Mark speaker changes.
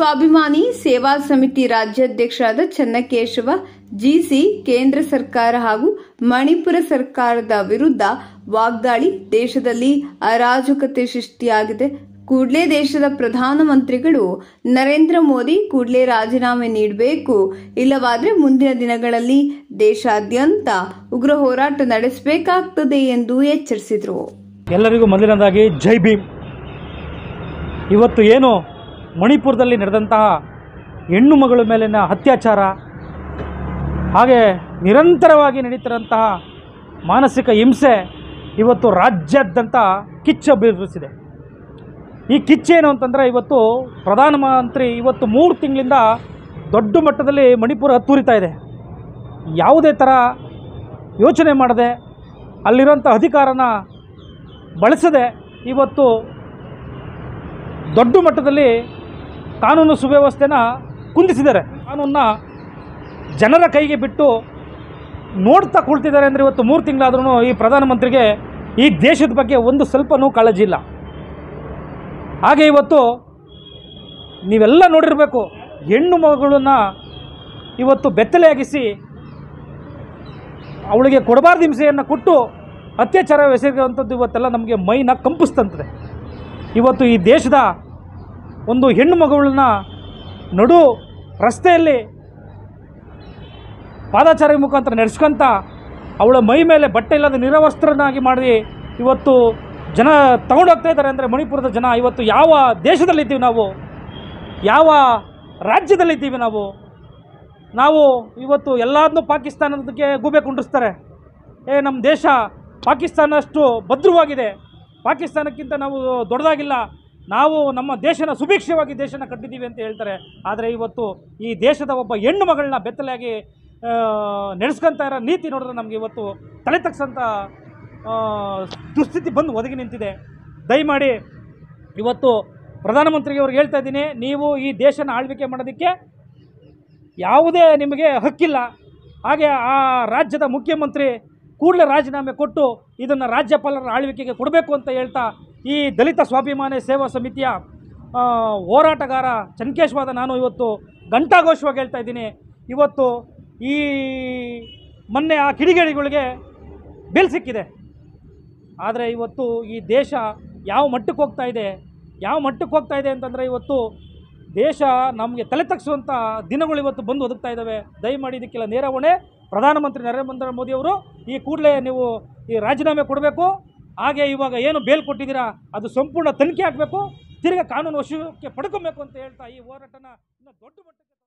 Speaker 1: ಸ್ವಾಭಿಮಾನಿ ಸೇವಾ ಸಮಿತಿ ರಾಜ್ಯಾಧ್ಯಕ್ಷರಾದ ಚನ್ನಕೇಶವ ಜಿಸಿ ಕೇಂದ್ರ ಸರ್ಕಾರ ಹಾಗೂ ಮಣಿಪುರ ಸರ್ಕಾರದ ವಿರುದ್ಧ ವಾಗ್ದಾಳಿ ದೇಶದಲ್ಲಿ ಅರಾಜಕತೆ ಸೃಷ್ಟಿಯಾಗಿದೆ ಕೂಡಲೇ ದೇಶದ ಪ್ರಧಾನಮಂತ್ರಿಗಳು ನರೇಂದ್ರ ಮೋದಿ ಕೂಡಲೇ ರಾಜೀನಾಮೆ ನೀಡಬೇಕು ಇಲ್ಲವಾದರೆ ಮುಂದಿನ ದಿನಗಳಲ್ಲಿ ದೇಶಾದ್ಯಂತ ಉಗ್ರ ಹೋರಾಟ ನಡೆಸಬೇಕಾಗ್ತದೆ ಎಂದು ಎಚ್ಚರಿಸಿದರು
Speaker 2: ಎಲ್ಲರಿಗೂ ಮೊದಲನೇದಾಗಿ ಜೈ ಭೀಮ್ ಇವತ್ತು ಏನು ಮಣಿಪುರದಲ್ಲಿ ನಡೆದಂತಹ ಹೆಣ್ಣು ಮಗಳ ಮೇಲಿನ ಅತ್ಯಾಚಾರ ಹಾಗೆ ನಿರಂತರವಾಗಿ ನಡೀತಿರೋಂತಹ ಮಾನಸಿಕ ಹಿಂಸೆ ಇವತ್ತು ರಾಜ್ಯಾದ್ಯಂತ ಕಿಚ್ಚು ಬೀರಿಸಿದೆ ಈ ಕಿಚ್ಚೇನು ಅಂತಂದರೆ ಇವತ್ತು ಪ್ರಧಾನಮಂತ್ರಿ ಇವತ್ತು ಮೂರು ತಿಂಗಳಿಂದ ದೊಡ್ಡ ಮಟ್ಟದಲ್ಲಿ ಮಣಿಪುರ ಹತ್ತುರಿತಾ ಇದೆ ಯಾವುದೇ ಥರ ಯೋಚನೆ ಮಾಡದೆ ಅಲ್ಲಿರೋಂಥ ಅಧಿಕಾರನ ಬಳಸದೆ ಇವತ್ತು ದೊಡ್ಡ ಮಟ್ಟದಲ್ಲಿ ಕಾನೂನು ಸುವ್ಯವಸ್ಥೆನ ಕುಂದಿಸಿದ್ದಾರೆ ಕಾನೂನನ್ನ ಜನರ ಕೈಗೆ ಬಿಟ್ಟು ನೋಡ್ತಾ ಕುಳ್ತಿದ್ದಾರೆ ಅಂದರೆ ಇವತ್ತು ಮೂರು ತಿಂಗಳಾದ್ರೂ ಈ ಪ್ರಧಾನಮಂತ್ರಿಗೆ ಈ ದೇಶದ ಬಗ್ಗೆ ಒಂದು ಸ್ವಲ್ಪನೂ ಕಾಳಜಿ ಇಲ್ಲ ಹಾಗೆ ಇವತ್ತು ನೀವೆಲ್ಲ ನೋಡಿರಬೇಕು ಹೆಣ್ಣು ಮಗಳನ್ನು ಇವತ್ತು ಬೆತ್ತಲೆಯಾಗಿಸಿ ಅವಳಿಗೆ ಕೊಡಬಾರ್ದು ಹಿಂಸೆಯನ್ನು ಕೊಟ್ಟು ಅತ್ಯಾಚಾರ ಎಸಗಿರುವಂಥದ್ದು ಇವತ್ತೆಲ್ಲ ನಮಗೆ ಮೈನ ಕಂಪಿಸ್ತಂತದೆ ಇವತ್ತು ಈ ದೇಶದ ಒಂದು ಹೆಣ್ಣು ಮಗುಗಳನ್ನ ನಡು ರಸ್ತೆಯಲ್ಲಿ ಪಾದಾಚಾರ ಮುಖಾಂತರ ನಡೆಸ್ಕೊಂತ ಅವಳ ಮೈ ಮೇಲೆ ಬಟ್ಟೆ ಇಲ್ಲದ ನಿರವಸ್ತ್ರನಾಗಿ ಮಾಡಿ ಇವತ್ತು ಜನ ತಗೊಂಡೋಗ್ತಾ ಇದ್ದಾರೆ ಅಂದರೆ ಮಣಿಪುರದ ಜನ ಇವತ್ತು ಯಾವ ದೇಶದಲ್ಲಿದ್ದೀವಿ ನಾವು ಯಾವ ರಾಜ್ಯದಲ್ಲಿದ್ದೀವಿ ನಾವು ನಾವು ಇವತ್ತು ಎಲ್ಲದನ್ನೂ ಪಾಕಿಸ್ತಾನದಕ್ಕೆ ಗೂಬೆ ಕುಂಡಿಸ್ತಾರೆ ಏ ನಮ್ಮ ದೇಶ ಪಾಕಿಸ್ತಾನ ಅಷ್ಟು ಭದ್ರವಾಗಿದೆ ಪಾಕಿಸ್ತಾನಕ್ಕಿಂತ ನಾವು ದೊಡ್ಡದಾಗಿಲ್ಲ ನಾವು ನಮ್ಮ ದೇಶನ ಸುಭಿಕ್ಷವಾಗಿ ದೇಶನ ಕಟ್ಟಿದ್ದೀವಿ ಅಂತ ಹೇಳ್ತಾರೆ ಆದರೆ ಇವತ್ತು ಈ ದೇಶದ ಒಬ್ಬ ಹೆಣ್ಣು ಮಗಳನ್ನ ಬೆತ್ತಲೆಯಾಗಿ ನಡೆಸ್ಕೊಂತ ಇರೋ ನೀತಿ ನೋಡಿದ್ರೆ ನಮಗೆ ಇವತ್ತು ತಲೆ ತಗ್ಸಂಥ ದುಸ್ಥಿತಿ ಬಂದು ಒದಗಿ ನಿಂತಿದೆ ದಯಮಾಡಿ ಇವತ್ತು ಪ್ರಧಾನಮಂತ್ರಿಗೆ ಅವ್ರಿಗೆ ಹೇಳ್ತಾ ಇದ್ದೀನಿ ನೀವು ಈ ದೇಶನ ಆಳ್ವಿಕೆ ಮಾಡೋದಕ್ಕೆ ಯಾವುದೇ ನಿಮಗೆ ಹಕ್ಕಿಲ್ಲ ಹಾಗೆ ಆ ರಾಜ್ಯದ ಮುಖ್ಯಮಂತ್ರಿ ಕೂಡಲೇ ರಾಜೀನಾಮೆ ಕೊಟ್ಟು ಇದನ್ನು ರಾಜ್ಯಪಾಲರ ಆಳ್ವಿಕೆಗೆ ಕೊಡಬೇಕು ಅಂತ ಹೇಳ್ತಾ ಈ ದಲಿತ ಸ್ವಾಭಿಮಾನಿ ಸೇವಾ ಸಮಿತಿಯ ಆ, ಹೋರಾಟಗಾರ ಚನ್ಕೇಶ್ವಾದ ನಾನು ಇವತ್ತು ಘಂಟಾಘೋಷವಾಗಿ ಹೇಳ್ತಾ ಇದ್ದೀನಿ ಇವತ್ತು ಈ ಮೊನ್ನೆ ಆ ಕಿಡಿಗೇಡಿಗಳಿಗೆ ಬೆಲ್ ಸಿಕ್ಕಿದೆ ಆದರೆ ಇವತ್ತು ಈ ದೇಶ ಯಾವ ಮಟ್ಟಕ್ಕೆ ಹೋಗ್ತಾ ಇದೆ ಯಾವ ಮಟ್ಟಕ್ಕೆ ಹೋಗ್ತಾ ಇದೆ ಅಂತಂದರೆ ಇವತ್ತು ದೇಶ ನಮಗೆ ತಲೆ ತಗ್ಸುವಂಥ ದಿನಗಳು ಇವತ್ತು ಬಂದು ಒದಗ್ತಾ ಇದ್ದಾವೆ ದಯಮಾಡಿ ಇದಕ್ಕೆಲ್ಲ ನೇರ ಹೊಣೆ ಪ್ರಧಾನಮಂತ್ರಿ ನರೇಂದ್ರ ಮೋದಿಯವರು ಈ ಕೂಡಲೇ ನೀವು ಈ ರಾಜೀನಾಮೆ ಕೊಡಬೇಕು ಹಾಗೆ ಇವಾಗ ಏನು ಬೇಲ್ ಕೊಟ್ಟಿದ್ದೀರಾ ಅದು ಸಂಪೂರ್ಣ ತನಿಖೆ ಆಗಬೇಕು ತಿರ್ಗಿ ಕಾನೂನು ವಶಕ್ಕೆ ಪಡ್ಕೊಬೇಕು ಅಂತ ಹೇಳ್ತಾ ಈ ಹೋರಾಟನ ಇನ್ನೂ ದೊಡ್ಡ ಮಟ್ಟಕ್ಕೆ